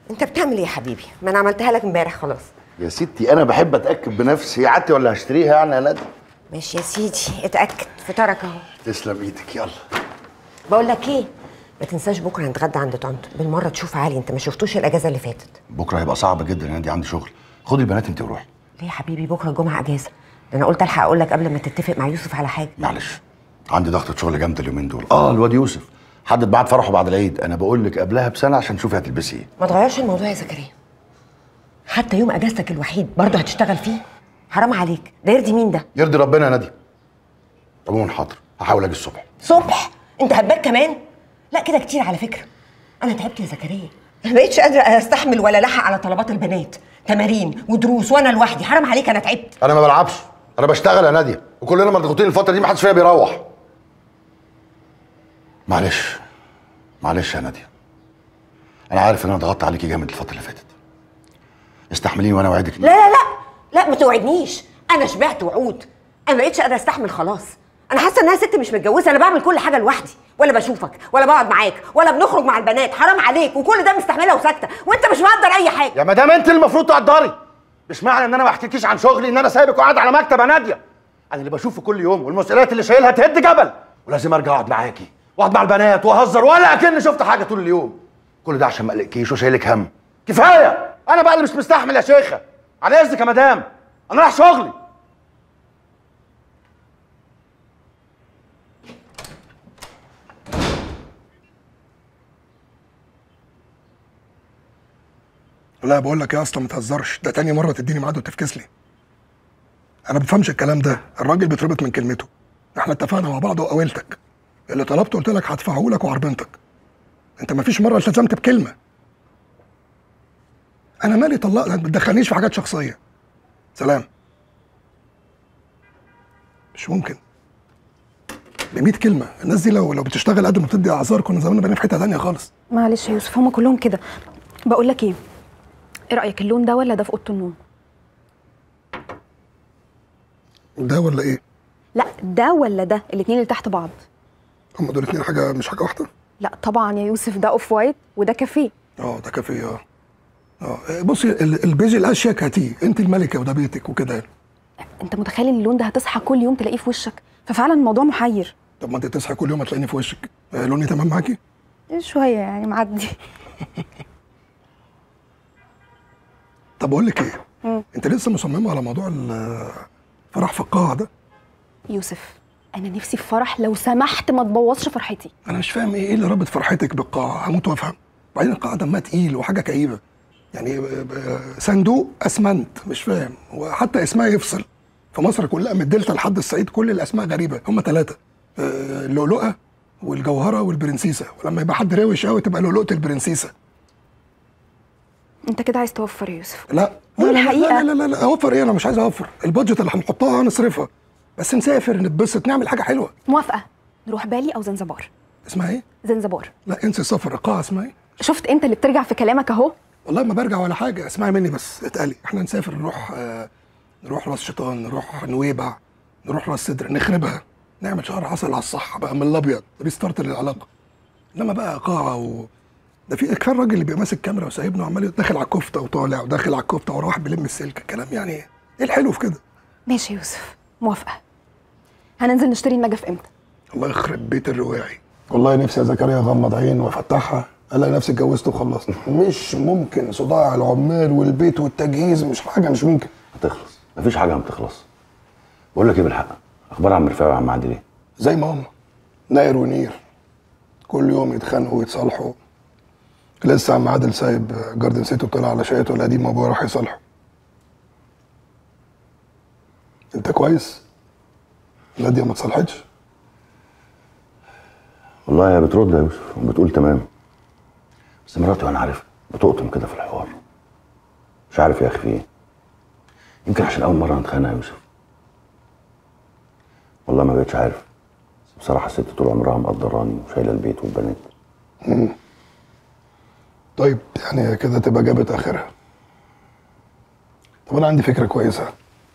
انت بتعمل ايه يا حبيبي ما انا عملتها لك امبارح خلاص يا ستي انا بحب اتاكد بنفسي هي عادتي ولا هشتريها يعني يا ندى ماشي يا سيدي اتاكد فطارك اهو تسلم ايدك يلا بقول لك ايه ما تنساش بكره نتغدى عند طنط بالمره تشوف علي انت ما شفتوش الاجازه اللي فاتت بكره هيبقى صعب جدا يا ندى عندي شغل خدي البنات انت وروحي ليه يا حبيبي بكره الجمعه اجازه ده انا قلت الحق اقول لك قبل ما تتفق مع يوسف على حاجه معلش عندي ضغطة شغل جامدة اليومين دول اه الواد يوسف حدد بعد فرحه بعد العيد انا بقول لك قبلها بسنة عشان شوفي هتلبسي ايه ما تغيرش الموضوع يا زكريا حتى يوم اجازتك الوحيد برضه هتشتغل فيه حرام عليك ده يرضي مين ده يرضي ربنا يا نادي عموما حاضر هحاول اجي الصبح صبح انت هباك كمان لا كده كتير على فكره انا تعبت يا زكريا ما بقتش قادره استحمل ولا لحق على طلبات البنات تمارين ودروس وانا لوحدي حرام عليك انا تعبت انا ما بلعبش انا بشتغل يا ناديه وكلنا مضغوطين الفتره دي ما حدش فيها بيروح معلش معلش يا ناديه انا عارف ان انا ضغطت عليكي جامد الفتره اللي فاتت استحمليني وانا اوعدك لا لا لا لا ما توعدنيش انا شبعت وعود انا ما بقتش قادره استحمل خلاص انا حاسه انها ست مش متجوزه انا بعمل كل حاجه لوحدي ولا بشوفك ولا بقعد معاك ولا بنخرج مع البنات حرام عليك وكل ده مستحمله وساكته وانت مش مقدر اي حاجه يا مدام انت اللي المفروض تقدري مش معنى ان انا ما احكيكيش عن شغلي ان انا سايبك وقاعد على مكتب يا ناديه انا اللي بشوفه كل يوم والمسؤوليات اللي شايلها تهد جبل ولازم ارجع اقعد معاكي واقعد مع البنات واهزر ولا اكني شفت حاجه طول اليوم كل ده عشان ما اقلقكيش وشايلك هم كفايه انا بقى اللي مش مستحمل يا شيخه على اذنك يا مدام انا رايح شغلي لا بقول لك يا اصلا ما تهزرش ده تاني مره تديني ميعاد وتفكس لي انا ما بفهمش الكلام ده الراجل بيتربط من كلمته احنا اتفقنا مع بعض وقاولتك اللي طلبته قلت لك هدفعه لك وعربنتك انت ما فيش مره التزمت بكلمه انا مالي طلق ما تدخلنيش في حاجات شخصيه سلام مش ممكن ب 100 كلمه الناس دي لو لو بتشتغل قد ما بتدي اعذار كنا زماننا بقينا في حته تانيه خالص معلش يا يوسف هما كلهم كده بقول لك ايه ايه رايك اللون ده ولا ده في اوضه النوم ده ولا ايه لا ده ولا ده الاتنين اللي تحت بعض هم دول اتنين حاجه مش حاجه واحده لا طبعا يا يوسف ده اوف وايت وده كافيه اه ده كافيه اه اه بصي ال- البيج الاشيك هاتيه انت الملكه وده بيتك وكده يعني انت متخيل ان اللون ده هتصحى كل يوم تلاقيه في وشك ففعلا الموضوع محير طب ما انت تصحي كل يوم هتلاقيني في وشك آه لوني تمام معاكي شويه يعني معدي طب اقول لك ايه مم. انت لسه مصممه على موضوع ال- الفرح في القاعه ده يوسف انا نفسي في فرح لو سمحت ما تبوظش فرحتي انا مش فاهم ايه اللي رابط فرحتك بالقاعه هموت وافهم وبعدين القاعه دمها تقيل وحاجه كئيبه يعني ب- ب- صندوق اسمنت مش فاهم وحتى اسمها يفصل في مصر كلها من الدلتا لحد الصعيد كل الاسماء غريبه هم ثلاثه اللؤلؤه والجوهره والبرنسيسه ولما يبقى حد روش قوي تبقى لؤلؤه البرنسيسه انت كده عايز توفر يا يوسف لا قول لا لا الحقيقة. لا لا لا, لا اوفر ايه انا مش عايز اوفر البادجت اللي هنحطها هنصرفها بس نسافر نتبسط نعمل حاجه حلوه موافقه نروح بالي او زنزبار اسمها ايه زنزبار لا انسي السفر القاعه اسمها ايه شفت انت اللي بترجع في كلامك اهو والله ما برجع ولا حاجه اسمعي مني بس اتقالي احنا نسافر نروح آه نروح راس شيطان نروح نويبع نروح راس سدر نخربها نعمل شهر عسل على الصح بقى من الابيض ريستارت للعلاقه انما بقى قاعه و ده في كفايه الراجل اللي بيبقى ماسك كاميرا وسايبنا وعمال داخل على الكفته وطالع وداخل على الكفته ورا واحد بيلم السلك الكلام يعني ايه ايه الحلو في كده ماشي يا يوسف موافقه هننزل نشتري النجف امتى الله يخرب بيت الرواعي والله نفسي يا زكريا اغمض عين وافتحها الاقي نفسي اتجوزت وخلصت مش ممكن صداع العمال والبيت والتجهيز مش حاجه مش ممكن هتخلص مفيش حاجه ما بتخلص بقول لك ايه بالحق اخبار عم رفاعي وعم عادل ايه زي ما هم ناير ونير كل يوم يتخانقوا ويتصالحوا لسه عم عادل سايب جاردن سيتي وطلع على شقته القديمه وابوه راح يصالحه انت كويس ناديه ما اتصالحتش والله هي بترد يا يوسف وبتقول تمام بس مراتي وانا عارف بتقطم كده في الحوار مش عارف يا اخي في ايه يمكن عشان اول مره نتخانق يا يوسف والله ما بقتش عارف بس بصراحه الست طول عمرها مقدراني وشايله البيت والبنات مم. طيب يعني كده تبقى جابت اخرها طب انا عندي فكره كويسه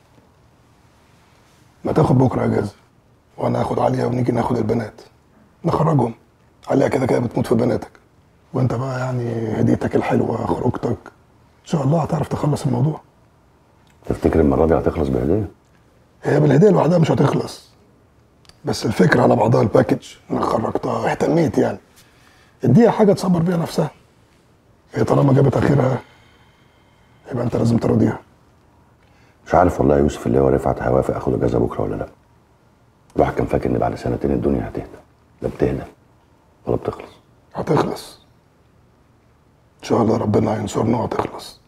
ما تاخد بكره اجازه وانا اخد عليا ونيجي ناخد البنات نخرجهم عليا كده كده بتموت في بناتك وانت بقى يعني هديتك الحلوه خروجتك ان شاء الله هتعرف تخلص الموضوع تفتكر المره دي هتخلص بهديه هي بالهديه لوحدها مش هتخلص بس الفكره على بعضها الباكج انك خرجتها اهتميت يعني اديها حاجه تصبر بيها نفسها هي طالما جابت اخرها يبقى انت لازم تراضيها مش عارف والله يا يوسف اللي هو رفعت هيوافق اخد اجازه بكره ولا لا الواحد كان فاكر ان بعد سنتين الدنيا هتهدى لا بتهدى ولا بتخلص هتخلص ان شاء الله ربنا هينصرنا وهتخلص